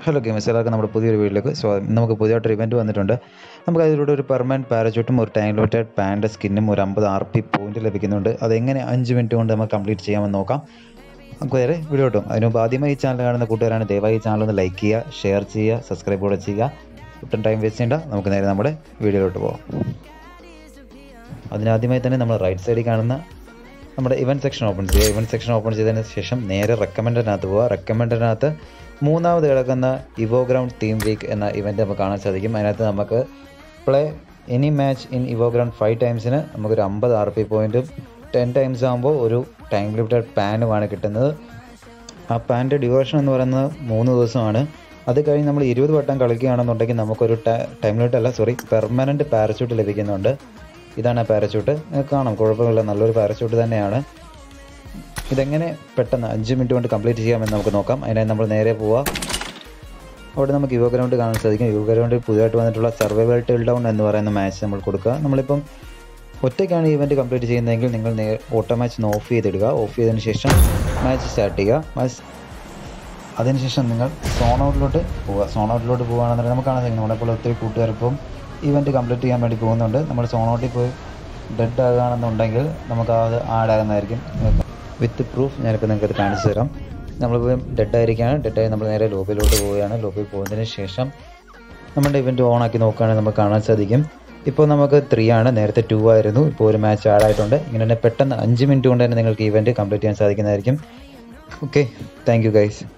hello gamers എല്ലാവർക്കും നമ്മുടെ പുതിയൊരു വീട്ടിലേക്ക് സ്വാഗതം ഇന്ന് നമുക്ക് പുതിയതായിട്ടൊരു ഇവൻറ്റ് വന്നിട്ടുണ്ട് നമുക്ക് അതിലൂടെ ഒരു പെർമനൻറ്റ് പാരച്യൂട്ടും ഒരു ടൈം ലോറ്റഡ് പാൻ്റെ സ്കിന്നും ഒരു അമ്പത് ആർ പി പോയിന്റ് ലഭിക്കുന്നുണ്ട് അതെങ്ങനെ അഞ്ച് മിനിറ്റ് കൊണ്ട് നമുക്ക് കംപ്ലീറ്റ് ചെയ്യാമെന്ന് നോക്കാം നമുക്ക് നേരെ വീഡിയോ കിട്ടും അതിന് മുമ്പ് ആദ്യമായി ഈ ചാനൽ കാണുന്ന കൂട്ടുകാരാണ് ദയവായി ഈ ചാനൽ ഒന്ന് ലൈക്ക് ചെയ്യുക ഷെയർ ചെയ്യുക സബ്സ്ക്രൈബ് കൂടെ ചെയ്യുക ഒട്ടും ടൈം വേസ്റ്റ് ചെയ്യേണ്ട നമുക്ക് നേരെ നമ്മുടെ വീഡിയോയിലോട്ട് പോകാം അതിനാദ്യമായി തന്നെ നമ്മൾ റൈറ്റ് സൈഡിൽ കാണുന്ന നമ്മുടെ ഇവൻറ്റ് സെക്ഷൻ ഓപ്പൺ ചെയ്യുക ഇവൻറ്റ് സെക്ഷൻ ഓപ്പൺ ചെയ്തതിന് ശേഷം നേരെ റെക്കമെൻഡിനകത്ത് പോവുക റെക്കമെൻഡിനകത്ത് മൂന്നാമത് കിടക്കുന്ന ഇവോ ഗ്രൗണ്ട് ടീം വീക്ക് എന്ന ഇവൻറ്റ് നമുക്ക് കാണാൻ സാധിക്കും അതിനകത്ത് നമുക്ക് play any match in Evo ground five ടൈംസിന് നമുക്കൊരു അമ്പത് ആർ പി പോയിൻറ്റും ടെൻ ടൈംസ് ആകുമ്പോൾ ഒരു ടൈം ലിമിറ്റഡ് പാനുമാണ് കിട്ടുന്നത് ആ പാൻ്റെ ഡ്യൂറേഷൻ എന്ന് പറയുന്നത് മൂന്ന് ദിവസമാണ് അത് കഴിഞ്ഞ് നമ്മൾ ഇരുപത് വട്ടം കളിക്കുകയാണെന്നുണ്ടെങ്കിൽ നമുക്കൊരു ടൈം ലിമിറ്റ് അല്ല സോറി പെർമനൻറ്റ് പാരച്യൂട്ട് ലഭിക്കുന്നുണ്ട് ഇതാണ് ആ പാരച്യൂട്ട് നിങ്ങൾക്ക് കാണാം കുഴപ്പമില്ല നല്ലൊരു പാരച്യൂട്ട് തന്നെയാണ് ഇതെങ്ങനെ പെട്ടെന്ന് അഞ്ച് മിനിറ്റ് കൊണ്ട് കംപ്ലീറ്റ് ചെയ്യാമെന്ന് നമുക്ക് നോക്കാം അതിനായി നമ്മൾ നേരെ പോവുക അവിടെ നമുക്ക് യുവ ഗ്രൗണ്ട് കാണാൻ സാധിക്കും യുവ ഗ്രൗണ്ടിൽ പുതിയതായിട്ട് വന്നിട്ടുള്ള സർവൈവൽ ടിൽ ഡൗൺ എന്ന് പറയുന്ന മാച്ച് നമ്മൾ കൊടുക്കുക നമ്മളിപ്പം ഒറ്റയ്ക്കാണ് ഇവൻറ്റ് കംപ്ലീറ്റ് ചെയ്യുന്നതെങ്കിൽ നിങ്ങൾ നേ ഓട്ടോ മാച്ച് ഒന്ന് ഓഫ് ചെയ്തിടുക ഓഫ് ചെയ്തതിന് ശേഷം മാച്ച് സ്റ്റാർട്ട് ചെയ്യുക മാച്ച് അതിനുശേഷം നിങ്ങൾ സോൺ ഔട്ടിലോട്ട് പോവുക സോൺ ഔട്ടിലോട്ട് പോകുകയാണെന്നുണ്ടെങ്കിൽ നമുക്ക് കാണാൻ സാധിക്കും നമ്മളെപ്പോൾ ഒത്തിരി കൂട്ടുകാരിപ്പം ഇവൻറ്റ് കംപ്ലീറ്റ് ചെയ്യാൻ വേണ്ടി പോകുന്നുണ്ട് നമ്മൾ സോൺ ഔട്ടിൽ പോയി ഡെഡ് ആകുകയാണെന്നുണ്ടെങ്കിൽ നമുക്ക് അത് ആഡ് ആകുന്നതായിരിക്കും വിത്ത് പ്രൂഫ് ഞാനിപ്പോൾ നിങ്ങൾക്ക് അത് കാണിച്ചു തരാം നമ്മളിപ്പോൾ ഡെഡ് ആയിരിക്കുകയാണ് ഡെഡായി നമ്മൾ നേരെ ലോബിയിലോട്ട് പോവുകയാണ് ലോബിയിൽ പോകുന്നതിന് ശേഷം നമ്മുടെ ഇവൻറ്റ് ഓൺ ആക്കി നോക്കുകയാണെങ്കിൽ നമുക്ക് കാണാൻ സാധിക്കും ഇപ്പോൾ നമുക്ക് ത്രീ ആണ് നേരത്തെ ടു ആയിരുന്നു ഇപ്പോൾ ഒരു മാച്ച് ആഡ് ആയിട്ടുണ്ട് ഇങ്ങനെ തന്നെ പെട്ടെന്ന് അഞ്ച് മിനിറ്റ് കൊണ്ട് തന്നെ നിങ്ങൾക്ക് ഇവൻറ്റ് കംപ്ലീറ്റ് ചെയ്യാൻ സാധിക്കുന്നതായിരിക്കും ഓക്കെ താങ്ക് യു ഗൈസ്